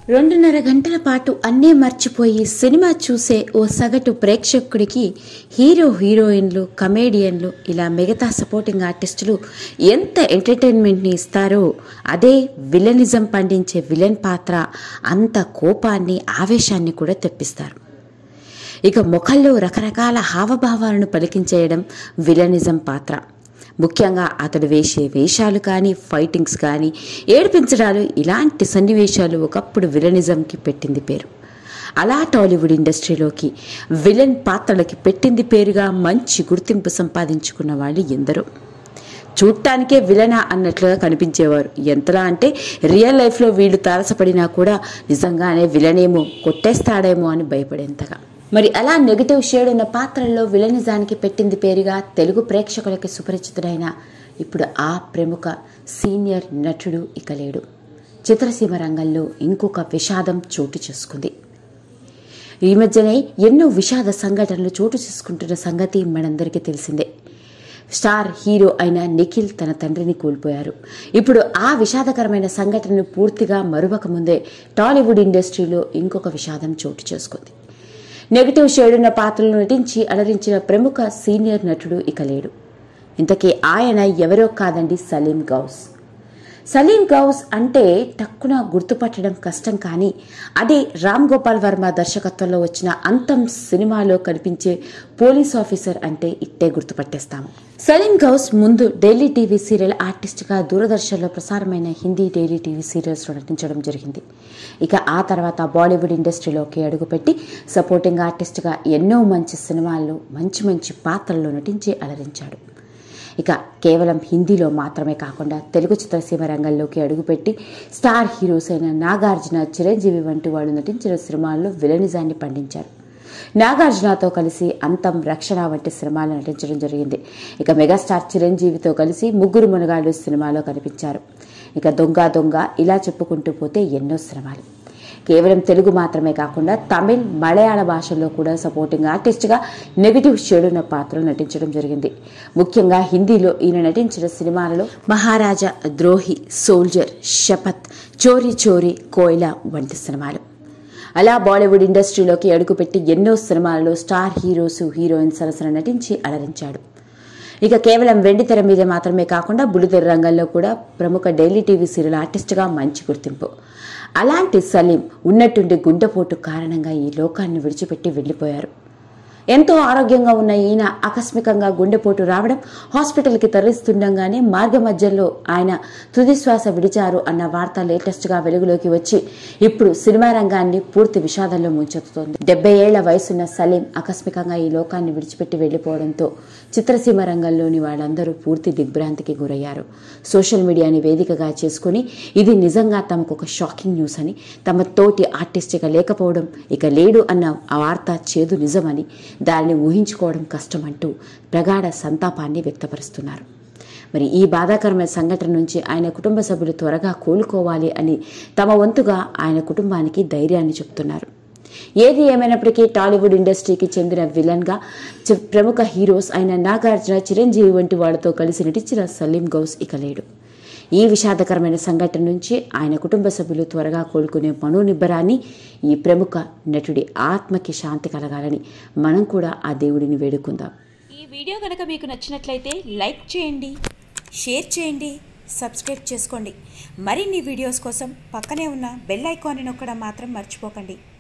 రెండున్నర గంటల పాటు అన్నీ మర్చిపోయి సినిమా చూసే ఓ సగటు ప్రేక్షకుడికి హీరో హీరోయిన్లు కమేడియన్లు ఇలా మిగతా సపోర్టింగ్ ఆర్టిస్టులు ఎంత ఎంటర్టైన్మెంట్ని ఇస్తారో అదే విలనిజం పండించే విలన్ పాత్ర అంత కోపాన్ని ఆవేశాన్ని కూడా తెప్పిస్తారు ఇక ముఖంలో రకరకాల హావభావాలను పలికించేయడం విలనిజం పాత్ర ముఖ్యంగా అతడు వేసే వేషాలు కానీ ఫైటింగ్స్ కానీ ఏడిపించడాలు ఇలాంటి సన్నివేశాలు ఒకప్పుడు విలనిజంకి పెట్టింది పేరు అలా టాలీవుడ్ ఇండస్ట్రీలోకి విలన్ పాత్రలకి పెట్టింది పేరుగా మంచి గుర్తింపు సంపాదించుకున్న వాళ్ళు ఎందరో చూడటానికే విలనా అన్నట్లుగా కనిపించేవారు ఎంతలా అంటే రియల్ లైఫ్లో వీళ్ళు తారసపడినా కూడా నిజంగానే విలనేమో కొట్టేస్తాడేమో అని భయపడేంతగా మరి అలా నెగిటివ్ షేడ్ ఉన్న పాత్రల్లో విలనిజానికి పెట్టింది పేరుగా తెలుగు ప్రేక్షకులకి సుపరిచితుడైన ఇప్పుడు ఆ ప్రముఖ సీనియర్ నటుడు ఇక లేడు చిత్రసీమ రంగంలో ఇంకొక విషాదం చోటు చేసుకుంది ఈ మధ్యనే ఎన్నో విషాద సంఘటనలు చోటు చేసుకుంటున్న సంగతి మనందరికీ తెలిసిందే స్టార్ హీరో అయిన నిఖిల్ తన తండ్రిని కోల్పోయారు ఇప్పుడు ఆ విషాదకరమైన సంఘటనను పూర్తిగా మరువక ముందే టాలీవుడ్ ఇండస్ట్రీలో ఇంకొక విషాదం చోటు చేసుకుంది నెగిటివ్ షేడున్న పాత్రలు నటించి అలరించిన ప్రముఖ సీనియర్ నటుడు ఇక లేడు ఇంతకీ ఆయన ఎవరో కాదండి సలీం గౌస్ సలీం గౌస్ అంటే టక్కున గుర్తుపట్టడం కష్టం కానీ అదే రామ్ గోపాల్ వర్మ దర్శకత్వంలో వచ్చిన అంతం సినిమాలో కనిపించే పోలీస్ ఆఫీసర్ అంటే ఇట్టే గుర్తుపట్టేస్తాము సలీం గౌస్ ముందు డైలీ టీవీ సీరియల్ ఆర్టిస్ట్గా దూరదర్శన్లో ప్రసారమైన హిందీ డైలీ టీవీ సీరియల్స్లో నటించడం జరిగింది ఇక ఆ తర్వాత బాలీవుడ్ ఇండస్ట్రీలోకి అడుగుపెట్టి సపోర్టింగ్ ఆర్టిస్ట్గా ఎన్నో మంచి సినిమాల్లో మంచి మంచి పాత్రల్లో నటించి అలరించాడు ఇక కేవలం హిందీలో మాత్రమే కాకుండా తెలుగు చిత్రసీమ రంగంలోకి అడుగుపెట్టి స్టార్ హీరోస్ అయిన నాగార్జున చిరంజీవి వంటి వాళ్ళు నటించిన సినిమాల్లో విలనిజాన్ని పండించారు నాగార్జునతో కలిసి అంతం రక్షణ వంటి సినిమాలు నటించడం జరిగింది ఇక మెగాస్టార్ చిరంజీవితో కలిసి ముగ్గురు మునగాళ్ళు సినిమాలో కనిపించారు ఇక దొంగ దొంగ ఇలా చెప్పుకుంటూ పోతే ఎన్నో సినిమాలు కేవలం తెలుగు మాత్రమే కాకుండా తమిళ్ మలయాళ భాషల్లో కూడా సపోర్టింగ్ ఆర్టిస్ట్గా నెగిటివ్ షేడున్న పాత్రలు నటించడం జరిగింది ముఖ్యంగా హిందీలో ఈయన నటించిన సినిమాలలో మహారాజా ద్రోహి సోల్జర్ శపథ్ చోరీ చోరీ కోయిలా వంటి సినిమాలు అలా బాలీవుడ్ ఇండస్ట్రీలోకి అడుగుపెట్టి ఎన్నో సినిమాలలో స్టార్ హీరోస్ హీరోయిన్స్ సరసన నటించి అలరించాడు ఇక కేవలం వెండి తెర మీద మాత్రమే కాకుండా బుల్లితెర రంగంలో కూడా ప్రముఖ డైలీ టీవీ సీరియల్ ఆర్టిస్ట్గా మంచి గుర్తింపు అలాంటి సలీం ఉన్నట్టుండి గుండెపోటు కారణంగా ఈ లోకాన్ని విడిచిపెట్టి వెళ్ళిపోయారు ఎంతో ఆరోగ్యంగా ఉన్న ఈయన ఆకస్మికంగా గుండెపోటు రావడం హాస్పిటల్కి తరలిస్తుండగానే మార్గ మధ్యలో ఆయన తుది శ్వాస విడిచారు అన్న వార్త లేటెస్ట్గా వెలుగులోకి వచ్చి ఇప్పుడు సినిమా రంగాన్ని పూర్తి విషాదంలో ముంచెత్తుతోంది డెబ్బై ఏళ్ల వయసున్న సలీం ఆకస్మికంగా ఈ లోకాన్ని విడిచిపెట్టి వెళ్లిపోవడంతో చిత్రసీమ రంగంలోని వాళ్ళందరూ పూర్తి దిగ్భ్రాంతికి గురయ్యారు సోషల్ మీడియాని వేదికగా చేసుకుని ఇది నిజంగా తమకు ఒక షాకింగ్ న్యూస్ అని తమ తోటి ఆర్టిస్ట్ ఇక లేకపోవడం ఇక లేడు అన్న ఆ వార్త చేదు నిజమని దానిని ఊహించుకోవడం కష్టమంటూ ప్రగాఢ సంతాపాన్ని వ్యక్తపరుస్తున్నారు మరి ఈ బాధాకరమైన సంఘటన నుంచి ఆయన కుటుంబ సభ్యులు త్వరగా కోలుకోవాలి అని తమ వంతుగా ఆయన కుటుంబానికి ధైర్యాన్ని చెప్తున్నారు ఏది ఏమైనప్పటికీ టాలీవుడ్ ఇండస్ట్రీకి చెందిన విలన్గా చి- ప్రముఖ హీరోస్ అయిన నాగార్జున చిరంజీవి వంటి వాళ్ళతో కలిసి నటించిన సలీం గౌస్ ఇక లేడు ఈ విషాదకరమైన సంఘటన నుంచి ఆయన కుటుంబ సభ్యులు త్వరగా కోలుకునే మనోనిబ్బరాన్ని ఈ ప్రముఖ నటుడి ఆత్మకి శాంతి కలగాలని మనం కూడా ఆ దేవుడిని వేడుకుందాం ఈ వీడియో కనుక మీకు నచ్చినట్లయితే లైక్ చేయండి షేర్ చేయండి సబ్స్క్రైబ్ చేసుకోండి మరిన్ని వీడియోస్ కోసం పక్కనే ఉన్న బెల్ ఐకాన్ని నొక్కడం మాత్రం మర్చిపోకండి